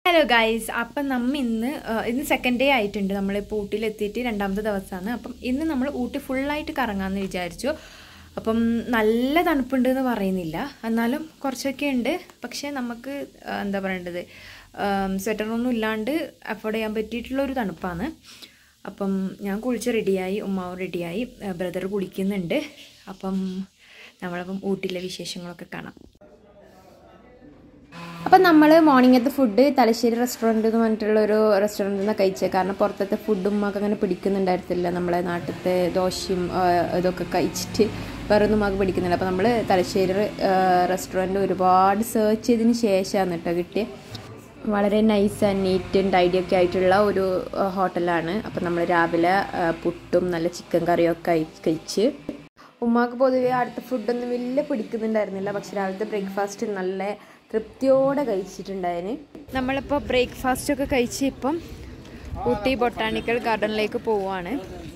hello guys അപ്പം നമ്മ ഇന്ന് ആ, ഇന്ന് സെക്കൻഡ് ഡേ ആയിട്ടുണ്ട് നമ്മൾ ഇപ്പോൾ ഊട്ടിയിലെത്തിയിട്ട് രണ്ടാമത്തെ ദിവസമാണ് അപ്പം ഇന്ന് നമ്മൾ ഊട്ടി ഫുള്ളായിട്ട് കറങ്ങാമെന്ന് വിചാരിച്ചു അപ്പം നല്ല തണുപ്പുണ്ട് എന്ന് പറയുന്നില്ല എന്നാലും കുറച്ചൊക്കെ ഉണ്ട് പക്ഷേ നമുക്ക് ആ, എന്താ പറയേണ്ടത് സ്വെറ്ററൊന്നും ഇല്ലാണ്ട് അഫോർഡ് ചെയ്യാൻ പറ്റിയിട്ടുള്ള ഒരു തണുപ്പാണ് അപ്പം ഞാൻ കുളിച്ച് റെഡിയായി ഉമ്മാവ് റെഡിയായി ബ്രദർ കുളിക്കുന്നുണ്ട് അപ്പം നമ്മളപ്പം ഊട്ടിയിലെ വിശേഷങ്ങളൊക്കെ കാണാം അപ്പം നമ്മൾ മോർണിംഗത്തെ ഫുഡ് തലശ്ശേരി റെസ്റ്റോറൻറ്റ് എന്ന് പറഞ്ഞിട്ടുള്ള ഒരു റെസ്റ്റോറൻറ്റിൽ നിന്ന് കഴിച്ചത് കാരണം പുറത്തത്തെ ഫുഡും ഒക്കെ അങ്ങനെ പിടിക്കുന്നുണ്ടായിരുന്നില്ല നമ്മളെ നാട്ടിലത്തെ ദോശയും ആ, ഇതൊക്കെ കഴിച്ചിട്ട് വേറെ ഒന്നും നമുക്ക് പിടിക്കുന്നില്ല അപ്പോൾ നമ്മൾ തലശ്ശേരി റെസ്റ്റോറൻറ്റ് ഒരുപാട് സെർച്ച് ചെയ്തതിന് ശേഷമാണ് കേട്ടോ കിട്ടിയത് വളരെ nice and neat and tidy ഒക്കെ ആയിട്ടുള്ള ഒരു ആ, ഹോട്ടലാണ് അപ്പം നമ്മൾ രാവിലെ ആ, പുട്ടും നല്ല ചിക്കൻ കറിയൊക്കെ കഴി- കഴിച്ച് ഉമ്മാക്ക് പൊതുവേ അടുത്ത ഫുഡൊന്നും വലിയ പിടിക്കുന്നുണ്ടായിരുന്നില്ല പക്ഷെ രാവിലത്തെ ബ്രേക്ക്ഫാസ്റ്റ് നല്ല തൃപ്തിയോടെ കഴിച്ചിട്ടുണ്ടായിന് നമ്മളിപ്പോൾ ബ്രേക്ക്ഫാസ്റ്റ് ഒക്കെ കഴിച്ച് ഇപ്പം ഊട്ടി ബൊട്ടാണിക്കൽ ഗാർഡനിലേക്ക് പോവുകയാണ്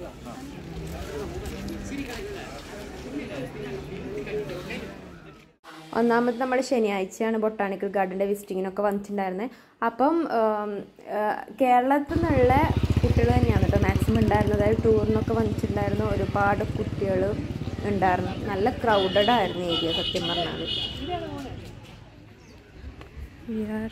ഒന്നാമത് നമ്മൾ ശനിയാഴ്ചയാണ് ബൊട്ടാണിക്കൽ ഗാർഡൻ്റെ വിസിറ്റിങ്ങിനൊക്കെ വന്നിട്ടുണ്ടായിരുന്നത് അപ്പം ഉം, ആ, കേരളത്തിൽ നിന്നുള്ള കുട്ടികൾ തന്നെയാണ് കേട്ടോ മാക്സിമം ഉണ്ടായിരുന്നത് അതായത് ടൂറിനൊക്കെ വന്നിട്ടുണ്ടായിരുന്നു ഒരുപാട് കുട്ടികൾ ഉണ്ടായിരുന്നു നല്ല ക്രൗഡഡ് ആയിരുന്നു ഏരിയ സത്യം പറഞ്ഞാൽ We are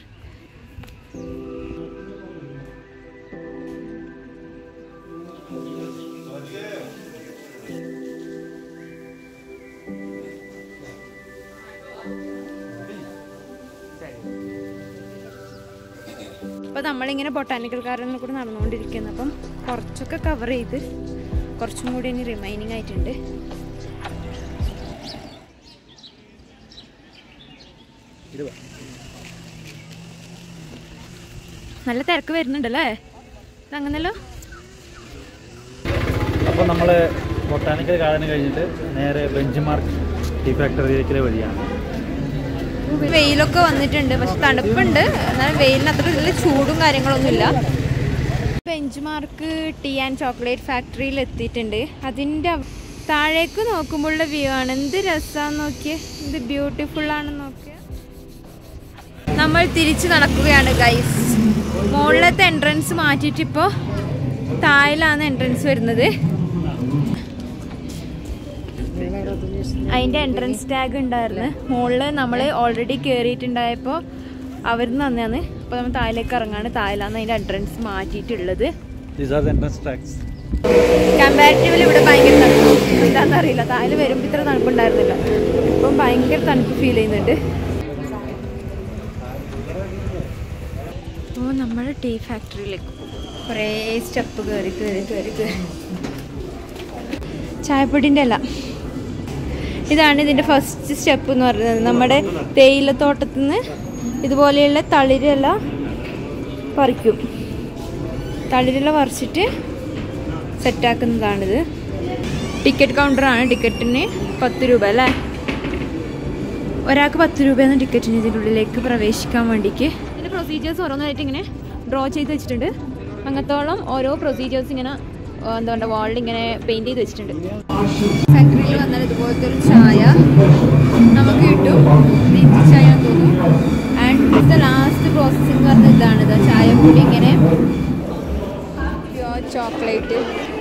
അപ്പോൾ നമ്മളിങ്ങനെ ബൊട്ടാനിക്കൽ ഗാർഡനിൽ കൂടെ നടന്നുകൊണ്ടിരിക്കുന്നു അപ്പം കുറച്ചൊക്കെ കവർ ചെയ്ത് കുറച്ചും കൂടി ഇനി റിമൈനിങ് ആയിട്ടുണ്ട് നല്ല തിരക്ക് വരുന്നുണ്ടല്ലേ അങ്ങനല്ലോ അപ്പോൾ നമ്മൾ ബൊട്ടാനിക്കൽ ഗാർഡൻ കഴിഞ്ഞിട്ട് നേരെ ബെഞ്ച് മാർക്ക് ടീ ഫാക്ടറിയിലേക്കുള്ള വഴിയാണ് വെയിലൊക്കെ വന്നിട്ടുണ്ട് പക്ഷെ തണുപ്പുണ്ട് എന്നാലും വെയിലിന് അത്ര വലിയ ചൂടും കാര്യങ്ങളൊന്നുമില്ല benchmark tea and chocolate ഫാക്ടറിയിൽ എത്തിയിട്ടുണ്ട് അതിൻ്റെ അവ- താഴേക്ക് നോക്കുമ്പോഴുള്ള വ്യൂ ആണ് എന്ത് രസമാണെന്ന് നോക്കിയേ എന്ത് ബ്യൂട്ടിഫുൾ ആണെന്ന് നോക്കിയേ നമ്മൾ തിരിച്ചു നടക്കുകയാണ് ഗൈസ് മുകളിലത്തെ എൻട്രൻസ് മാറ്റിയിട്ട് ഇപ്പോൾ താഴിലാണ് എൻട്രൻസ് വരുന്നത് അതിൻ്റെ എൻട്രൻസ് ടാഗ് ഉണ്ടായിരുന്നു മുകളിൽ നമ്മൾ ഓൾറെഡി കയറിയിട്ടുണ്ടായപ്പോൾ അവർ തന്നെയാണ് അപ്പോൾ നമ്മൾ താഴിലേക്ക് ഇറങ്ങാണ് താഴിലാണ് അതിൻ്റെ എൻട്രൻസ് മാറ്റിയിട്ടുള്ളത് these are the entrance tracks comparatively ഇവിടെ ഭയങ്കര തണുപ്പ് എന്താണെന്ന് അറിയില്ല താഴെ വരുമ്പോൾ ഇത്ര തണുപ്പുണ്ടായിരുന്നില്ല ഇപ്പം ഭയങ്കര തണുപ്പ് ഫീൽ ചെയ്യുന്നുണ്ട് അപ്പോൾ നമ്മൾ ടീ ഫാക്ടറിയിലേക്ക് പോകും കുറേ സ്റ്റെപ്പ് കയറി കയറി കയറി കയറി ചായപ്പൊടിൻ്റെ അല്ല ഇതാണ് ഇതിൻ്റെ ഫസ്റ്റ് സ്റ്റെപ്പ് എന്ന് പറയുന്നത് നമ്മുടെ തേയിലത്തോട്ടത്തിൽ നിന്ന് ഇതുപോലെയുള്ള തളിരില പറിക്കും തളിരില പറിച്ചിട്ട് സെറ്റാക്കുന്നതാണിത് ടിക്കറ്റ് കൗണ്ടറാണ് ടിക്കറ്റിന് പത്ത് രൂപ അല്ലേ ഒരാൾക്ക് പത്ത് രൂപയാണ് ടിക്കറ്റിന് ഇതിൻ്റെ ഉള്ളിലേക്ക് പ്രവേശിക്കാൻ വേണ്ടിക്ക് ഇതിൻ്റെ പ്രൊസീജിയേഴ്സ് ഓരോന്നായിട്ട് ഇങ്ങനെ ഡ്രോ ചെയ്ത് വെച്ചിട്ടുണ്ട് അങ്ങനത്തോളം ഓരോ പ്രൊസീജിയേഴ്സ് ഇങ്ങനെ ആ, എന്താ പറയുക വാളിൽ ഇങ്ങനെ പെയിൻറ് ചെയ്ത് വെച്ചിട്ടുണ്ട് ഫാക്ടറിയിൽ വന്നാൽ ഇതുപോലത്തെ ഒരു ചായ നമുക്ക് കിട്ടും നെഞ്ചി ചായ എന്ന് തോന്നുന്നു ആൻഡ് ദ ലാസ്റ്റ് പ്രോസസ്സിംഗ് പറഞ്ഞ ഇതാണ് ഇതാ ചായ കൂടി ഇങ്ങനെ പ്യുവർ ചോക്ലേറ്റ്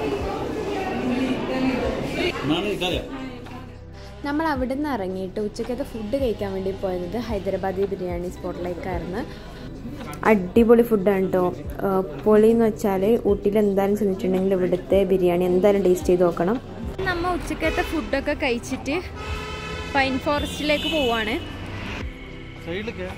നമ്മൾ അവിടെ നിന്ന് ഇറങ്ങിയിട്ട് ഉച്ചക്കത്തെ ഫുഡ് കഴിക്കാൻ വേണ്ടി പോയത് ഹൈദരാബാദി ബിരിയാണി സ്പോട്ടിലേക്കായിരുന്നു അടിപൊളി ഫുഡാണ് കേട്ടോ പൊളി എന്ന് വെച്ചാൽ ഊട്ടിയിൽ എന്തായാലും ചെന്നിട്ടുണ്ടെങ്കിൽ ഇവിടുത്തെ ബിരിയാണി എന്തായാലും ടേസ്റ്റ് ചെയ്ത് നോക്കണം നമ്മൾ ഉച്ചക്കത്തെ ഫുഡൊക്കെ കഴിച്ചിട്ട് പൈൻ ഫോറസ്റ്റിലേക്ക് പോവാണ് സൈഡിലേക്ക്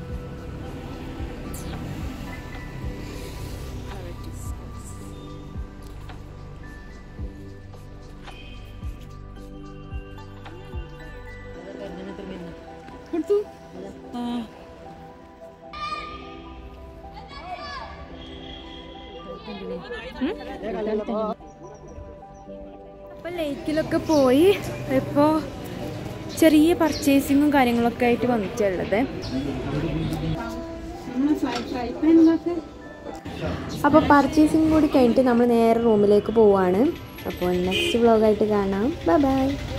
അപ്പോൾ ലേക്കിലൊക്കെ പോയി ഇപ്പോൾ ചെറിയ പർച്ചേസിങ്ങും കാര്യങ്ങളൊക്കെ ആയിട്ട് വന്നിട്ടുള്ളത് അപ്പോൾ പർച്ചേസിങ് കൂടി കഴിഞ്ഞിട്ട് നമ്മൾ നേരെ റൂമിലേക്ക് പോവാണ് അപ്പോൾ നെക്സ്റ്റ് വ്ളോഗായിട്ട് കാണാം ബൈ ബൈ